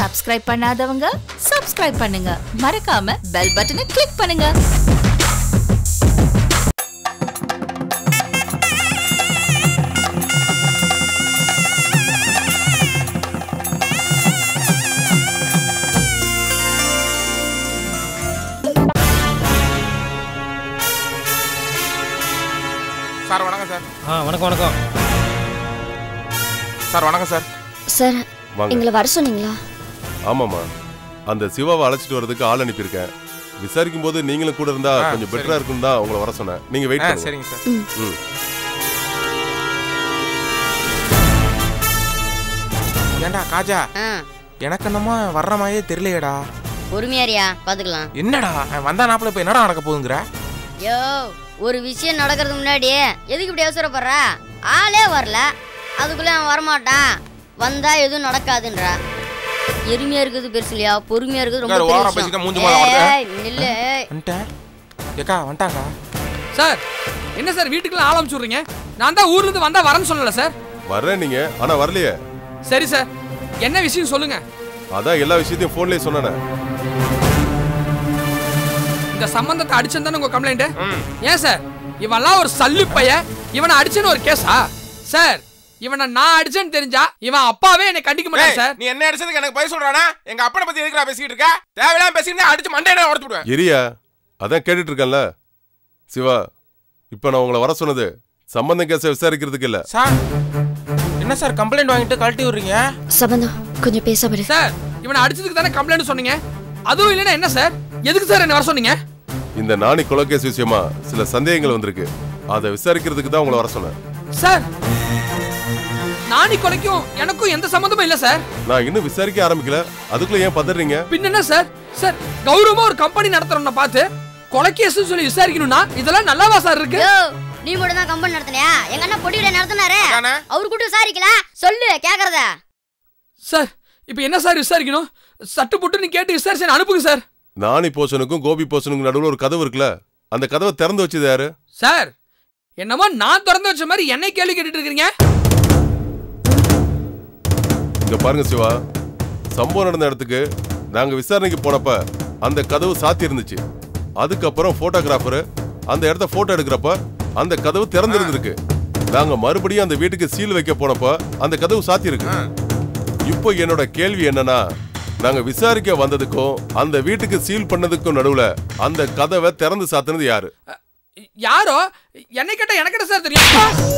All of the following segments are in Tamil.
சப்ஸ்கிரைப் பண்ணாதவங்க சப்ஸ்கிரைப் பண்ணுங்க மறக்காம பெல் பட்டனை கிளிக் பண்ணுங்க சார் வணக்கம் சார் ஆ வணக்கம் வணக்கம் சார் வணக்கம் சார் சார் வாங்க எங்களை வர சொன்னீங்களா ஆமாம்மா அந்த சிவாவை அழைச்சிட்டு வரதுக்கு ஆள் அனுப்பியிருக்கேன் விசாரிக்கும் போது நீங்களும் கூட இருந்தா ஆ, கொஞ்சம் சரி. பெட்டரா இருக்கும் தான் உங்களை வர சொன்னேன் நீங்க வெயிட் ஆ பண்ணுங்க சரிங்க சார் ம் ஏன்டா காஜா ஆ எனக்கு என்னமோ வர்ற மாதிரியே தெரியலையேடா பொறுமையாரியா பாத்துக்கலாம் என்னடா அவன் வந்தா நாப்பில் இப்போ என்னடா நடக்க போகுங்கிற யோ ஒரு விஷயம் நடக்கிறதுக்கு முன்னாடி எதுக்கு இப்படி அவசரப்படுற ஆளே வரல அதுக்குள்ள அவன் வரமாட்டான் வந்தா எதுவும் நடக்காதுன்றா எருமையா இருக்குது பெருசு இல்லையா பொறுமையா இருக்குது ரொம்ப உட்காரு, பெரிய ஓரம் விஷயம். பேசிட்டு மூஞ்சி மேல வருது. ஏய், நில்லு வந்துட்டேன் ஏக்கா வந்துட்டாக்கா சார் என்ன சார் வீட்டுக்குலாம் ஆள் அனுப்பிச்சுடுறீங்க நான் தான் ஊர்ல இருந்து வந்தா வரேன்னு சொல்லல சார் வர்றேன் நீங்க ஆனா வரலையே சரி சார் என்ன விஷயம் சொல்லுங்க அதான் எல்லா விஷயத்தையும் போன்லயே சொன்னேனே இந்த சம்பந்தத்தை அடிச்சேன் உங்க கம்ப்ளைண்ட் ம் ஏன் சார் இவன்லாம் ஒரு சல்லு பைய இவனை அடிச்சேன்னு ஒரு கேஸா சார் இவனை நான் அடிச்சேன்னு தெரிஞ்சா இவன் அப்பாவே என்னை கண்டிக்க மாட்டான் ஏய், சார் நீ என்ன அடிச்சதுக்கு எனக்கு பதில் சொல்றானா எங்க அப்பனை பத்தி எதுக்குடா பேசிக்கிட்டு இருக்க தேவையில்லாம பேசிக்கிட்டு அடிச்சு மண்டையில உடச்சு விடுவேன் எரியா அதான் கேட்டுட்டு இருக்கேன்ல சிவா இப்ப நான் உங்களை வர சொன்னது சம்பந்தம் கேஸை விசாரிக்கிறதுக்கு இல்ல சார் என்ன சார் கம்ப்ளைண்ட் வாங்கிட்டு கழட்டி விடுறீங்க சம்பந்தம் கொஞ்சம் பேச பாரு சார் இவனை அடிச்சதுக்கு தானே கம்ப்ளைண்ட் சொன்னீங்க அதுவும் இல்லைன்னா என்ன சார் எதுக்கு சார் என்ன வர சொன்னீங்க இந்த நாணி கொலைகேஸ் விஷயமா சில சந்தேகங்கள் வந்திருக்கு அதை விசாரிக்கிறதுக்கு தான் உங்களை வர சொன்னேன் சார் நானி கொலைக்கும் எனக்கும் எந்த சம்மந்தமும் இல்ல சார் நான் இன்னும் விசாரிக்க ஆரம்பிக்கல அதுக்குள்ள ஏன் பதறீங்க பின்ன என்ன சார் சார் கௌரவமா ஒரு கம்பெனி நடத்துறோம்னா பார்த்து கொலைகேஸ் சொல்லி விசாரிக்கணும்னா இதெல்லாம் நல்லாவா சார் இருக்கு யோ நீ மட்டும் தான் கம்பெனி நடத்தினியா எங்க அண்ணா பொடியோட நடத்தினாரு அதானே? அவரு கூட விசாரிக்கல சொல்லு கேக்குறத சார் இப்போ என்ன சார் விசாரிக்கணும் சட்டு புட்டு நீ கேட்டு விசாரிச்சு அனுப்புங்க சார் நாணி போஷனுக்கும் கோபி போஷனுக்கும் நடுவுல ஒரு கதவு இருக்குல்ல அந்த கதவை திறந்து வச்சது யாரு சார் என்னமோ நான் திறந்து வச்ச மாதிரி என்னை கேள்வி கேட்டுட்டு இருக்கீங்க இங்க பாருங்க சிவா சம்பவம் நடந்த இடத்துக்கு நாங்க விசாரணைக்கு போனப்ப அந்த கதவு சாத்தி இருந்துச்சு அதுக்கப்புறம் போட்டோகிராஃபர் அந்த இடத்த போட்டோ எடுக்கிறப்ப அந்த கதவு திறந்து இருந்திருக்கு நாங்க மறுபடியும் அந்த வீட்டுக்கு சீல் வைக்க போனப்ப அந்த கதவு சாத்தி இருக்கு இப்போ என்னோட கேள்வி என்னன்னா நாங்க விசாரிக்க வந்ததுக்கும் அந்த வீட்டுக்கு சீல் பண்ணதுக்கும் நடுவுல அந்த கதவை திறந்து சாத்தினது யாரு யாரோ என்னை கேட்டா எனக்கு என்ன சார் தெரியும்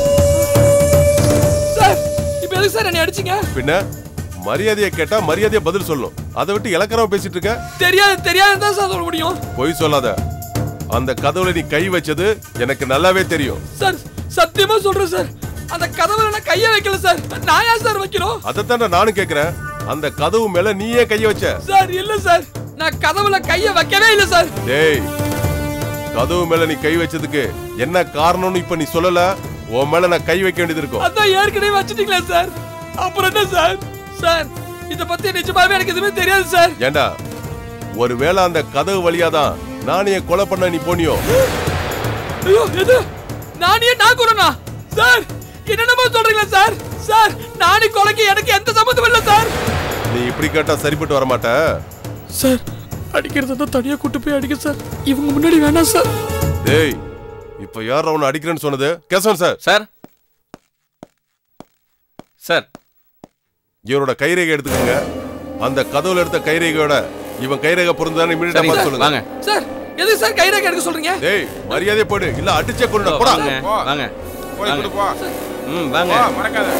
சார் இப்போ எதுக்கு சார் என்னை அடிச்சீங்க பின்ன மரியாதையை கேட்டா மரியாதையா பதில் சொல்லணும் அதை விட்டு இலக்கரமா பேசிட்டு இருக்க தெரியாது தெரியாது தான் சார் சொல்ல முடியும் பொய் சொல்லாத அந்த கதவுல நீ கை வச்சது எனக்கு நல்லாவே தெரியும் சார் சத்தியமா சொல்றேன் சார் அந்த கதவுல நான் கைய வைக்கல சார் நான் ஏன் சார் வைக்கணும் அதைத்தானே நானும் கேக்குறேன் அந்த கதவு மேல நீயே கைய வச்ச சார் இல்ல சார் நான் கதவுல கைய வைக்கவே இல்ல சார் டேய் கதவு மேல நீ கை வச்சதுக்கு என்ன காரணம்னு இப்ப நீ சொல்லல உன் மேல நான் கை வைக்க வேண்டியது இருக்கும் அதான் ஏற்கனவே வச்சிட்டீங்களா சார் அப்புறம் என்ன சார் சார் இத பத்தி நிஜமாவே எனக்கு எதுவுமே தெரியாது சார் ஏண்டா ஒருவேளை அந்த கதவு வழியாதான் நானே கொலை பண்ண நீ போனியோ ஐயோ எது நானே நான் கூறனா சார் என்னென்னமோ சொல்றீங்களா சார் சார் நானே கொலைக்கு எனக்கு எந்த சம்மந்தமும் இல்ல சார் நீ இப்படி கேட்டா சரிப்பட்டு வர மாட்ட சார் அடிக்கிறத தான் தனியா கூட்டு போய் அடிக்க சார் இவங்க முன்னாடி வேணாம் சார் டேய் இப்ப யார் அவனை அடிக்கிறேன்னு சொன்னது கேசவன் சார் சார் சார் இவரோட கைரேகை எடுத்துக்கோங்க அந்த கதவுல எடுத்த கைரேகையோட இவன் கைரேகை பொருந்தான்னு இமீடியட்டா சரிங்க பார்த்து சார் சொல்லுங்க வாங்க சார் எதுக்கு சார் கைரேகை எடுக்க சொல்றீங்க டேய் மரியாதை போடு இல்ல அடிச்சே கொண்டு போடா வாங்க போ. வாங்க போய் வாங்க. கொடு போ ம் வாங்க போ, மறக்காத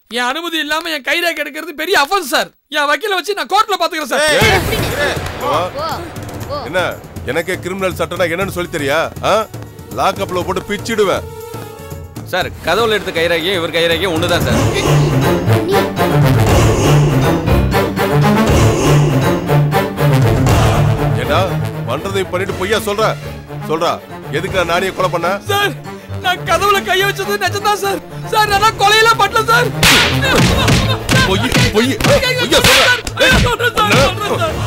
என் அனுமதி இல்லாம என் கைரேகை எடுக்கிறது பெரிய அஃபன்ஸ் சார் என் வக்கீல வச்சு நான் கோர்ட்ல பாத்துக்கிறேன் சார் சிவா, ஓ ஓ என்ன எனக்கே கிரிமினல் சட்டம்னா என்னன்னு சொல்லி தெரியா லாக்அப்ல போட்டு பிச்சிடுவேன் சார் கதவுல எடுத்த கைரேகையும் இவர் கைரேகையும் ஒண்ணுதான் சார் ஏண்டா பண்றதையும் பண்ணிட்டு பொய்யா சொல்ற சொல்றா எதுக்கு நான் நானிய கொலை பண்ண சார் நான் கதவுல கைய வச்சது நிஜம்தான் சார் சார் நான் கொலையெல்லாம் பண்ணல சார் பொய் பொய் பொய்யா சொல்ற ஏய், சொல்றேன் சார், சொல்றேன் சார்.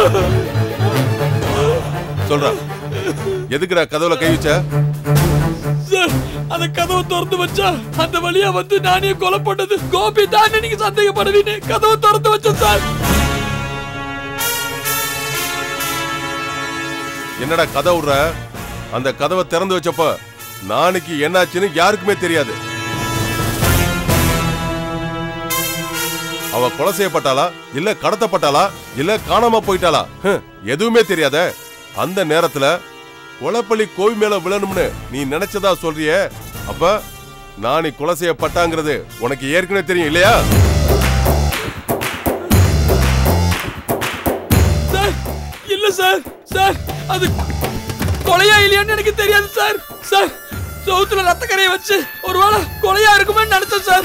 சொல்றா எதுக்குடா கதவுல கை வச்ச சார் அந்த கதவை திறந்து வச்சா அந்த வழியா வந்து நானே கொலை பண்ணது கோபி தான் நீங்க சந்தேகப்படுவீங்க கதவை திறந்து வச்சேன் சார் என்னடா கதை விடுற அந்த கதவை திறந்து வச்சப்ப நாளைக்கு என்னாச்சுன்னு யாருக்குமே தெரியாது அவ கொலை செய்யப்பட்டாளா இல்ல கடத்தப்பட்டாளா இல்ல காணாம போயிட்டாளா ஹம், எதுவுமே தெரியாத அந்த நேரத்துல கொலைப்பள்ளி கோவி மேல விழணும்னு நீ நினைச்சதா சொல்றியே அப்ப நானி கொலை செய்யப்பட்டாங்கிறது உனக்கு ஏற்கனவே தெரியும் இல்லையா சார் இல்ல சார் சார் அது கொலையா இல்லையான்னு எனக்கு தெரியாது சார் சார் சவுத்துல ரத்த கரையை வச்சு ஒருவேளை கொலையா இருக்குமே நினைச்சேன் சார்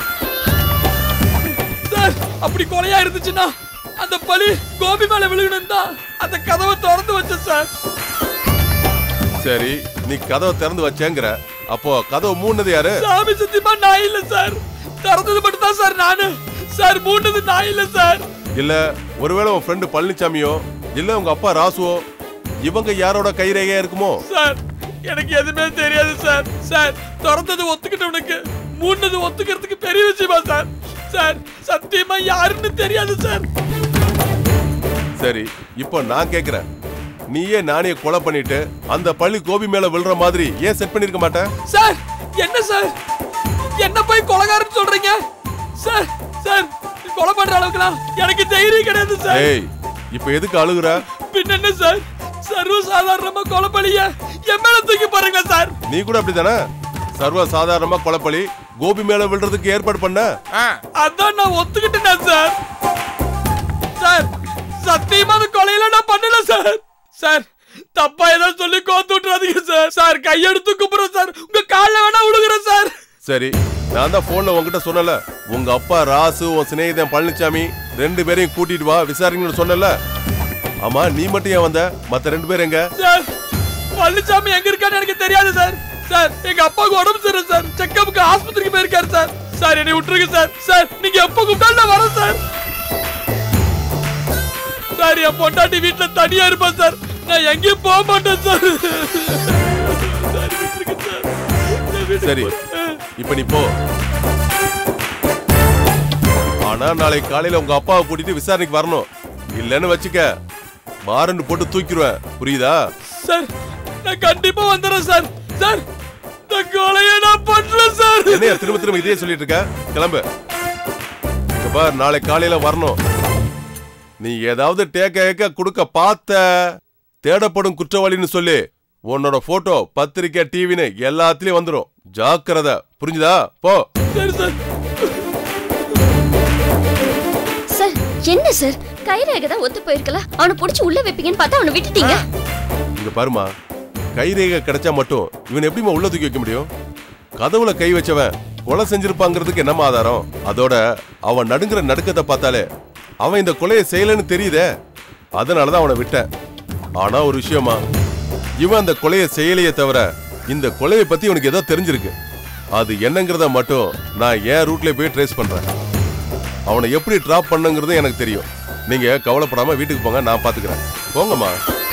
சார் அப்படி கொலையா இருந்துச்சுன்னா அந்த பழி கோபி மேல விழுகணும் தான் அந்த கதவை திறந்து வச்சேன் சார் சரி நீ கதவை திறந்து வச்சேங்கிற அப்போ கதவை மூணது யாரு சாமி சத்தியமா நான் இல்ல சார் திறந்தது மட்டும் தான் சார் நானு சார் மூண்டது நான் இல்ல சார் இல்ல ஒருவேளை உன் ஃப்ரெண்டு பழனிசாமியோ இல்ல உங்க அப்பா ராசுவோ இவங்க யாரோட கைரேகையா இருக்குமோ சார் எனக்கு எதுவுமே தெரியாது சார் சார் திறந்தது ஒத்துக்கிட்டவனுக்கு மூணது ஒத்துக்கிறதுக்கு பெரிய விஷயமா சார் சார் சத்தியமா யாருன்னு தெரியாது சார் சரி இப்போ நான் கேக்குறேன் நீயே நானே கொலை பண்ணிட்டு அந்த பள்ளி கோபி மேல விழுற மாதிரி ஏன் செட் பண்ணிருக்க மாட்டேன் சார் என்ன சார் என்ன போய் கொலைகாரன்னு சொல்றீங்க சார் சார் கொலை பண்ற அளவுக்குலாம் எனக்கு தைரியம் கிடையாது சார் ஏய் இப்போ எதுக்கு அழுகுற பின்ன என்ன சார் சர்வ சாதாரணமா கொலை பழிய என் மேல தூக்கி பாருங்க சார் நீ கூட அப்படிதானே சர்வ சாதாரணமா கொலைப்பள்ளி கோபி மேல விழுறதுக்கு ஏற்பாடு பண்ண ஆ அதான் நான் ஒத்துக்கிட்டேன் சார் சார் சத்தியமா அந்த கொலையில நான் பண்ணல சார் சார் தப்பா ஏதாவது சொல்லி கோத்து விட்டுறாதீங்க சார் சார் கையெடுத்து குப்புறேன் சார் உங்க கால்ல வேணா விழுகுறேன் சார் சரி நான் தான் போன்ல உன்கிட்ட சொன்னல உங்க அப்பா ராசு உன் சிநேகிதன் பழனிசாமி ரெண்டு பேரையும் கூட்டிட்டு வா விசாரிங்கன்னு சொன்னல ஆமா நீ மட்டும் ஏன் வந்த மத்த ரெண்டு பேர் எங்க சார் பழனிசாமி எங்க இருக்கான்னு எனக்கு தெரியாது சார் சார் எங்க அப்பாவுக்கு உடம்பு சரியில்லை சார் செக்கப்புக்கு ஆஸ்பத்திரிக்கு போயிருக்காரு சார் சார் என்னை விட்டுருங்க சார் சார் நீங்க எப்ப கூப்பிட்டாலும் நான் வரேன் சார் சார் என் பொண்டாட்டி வீட்டுல தனியா இருப்பேன் சார் நான் எங்கேயும் போக மாட்டேன் சார் சார் விட்டுருங்க சார் நான் வீட்டுக்கு சரி போறேன். இப்ப நீ போ ஆனா நாளைக்கு காலையில உங்க அப்பாவை கூட்டிட்டு விசாரணைக்கு வரணும் இல்லன்னு வச்சுக்க மாறன்னு போட்டு தூக்கிடுவேன் புரியுதா சார் நான் கண்டிப்பா வந்துடுறேன் சார் சார் இந்த கொலையை நான் பண்றேன் சார் என்னைய திரும்ப திரும்ப இதே சொல்லிட்டு இருக்க கிளம்பு இங்க பார் நாளை காலையில வரணும் நீ ஏதாவது டேக்க ஏக்க கொடுக்க பார்த்த தேடப்படும் குற்றவாளின்னு சொல்லி உன்னோட போட்டோ பத்திரிக்கை டிவின்னு எல்லாத்துலயும் வந்துரும் ஜாக்கிரதை புரிஞ்சுதா போ சரி சார் சார் என்ன சார் கைரேகை தான் ஒத்து போயிருக்கலாம் அவனை புடிச்சு உள்ள வைப்பீங்கன்னு பார்த்தா அவனை விட்டுட்டீங்க இங்க பாருமா கைரேகை கிடைச்சா மட்டும் இவன் எப்படிம்மா உள்ள தூக்கி வைக்க முடியும் கதவுல கை வச்சவன் கொலை செஞ்சிருப்பாங்கிறதுக்கு என்னம்மா ஆதாரம் அதோட அவன் நடுங்குற நடுக்கத்தை பார்த்தாலே அவன் இந்த கொலையை செய்யலன்னு தெரியுதே அதனாலதான் அவனை விட்டேன் ஆனா ஒரு விஷயமா இவன் அந்த கொலையை செய்யலையே தவிர இந்த கொலையை பத்தி இவனுக்கு ஏதோ தெரிஞ்சிருக்கு அது என்னங்கிறத மட்டும் நான் என் ரூட்ல போய் ட்ரேஸ் பண்றேன் அவனை எப்படி டிராப் பண்ணுங்கிறது எனக்கு தெரியும் நீங்க கவலைப்படாம வீட்டுக்கு போங்க நான் பாத்துக்கிறேன் போங்கம்மா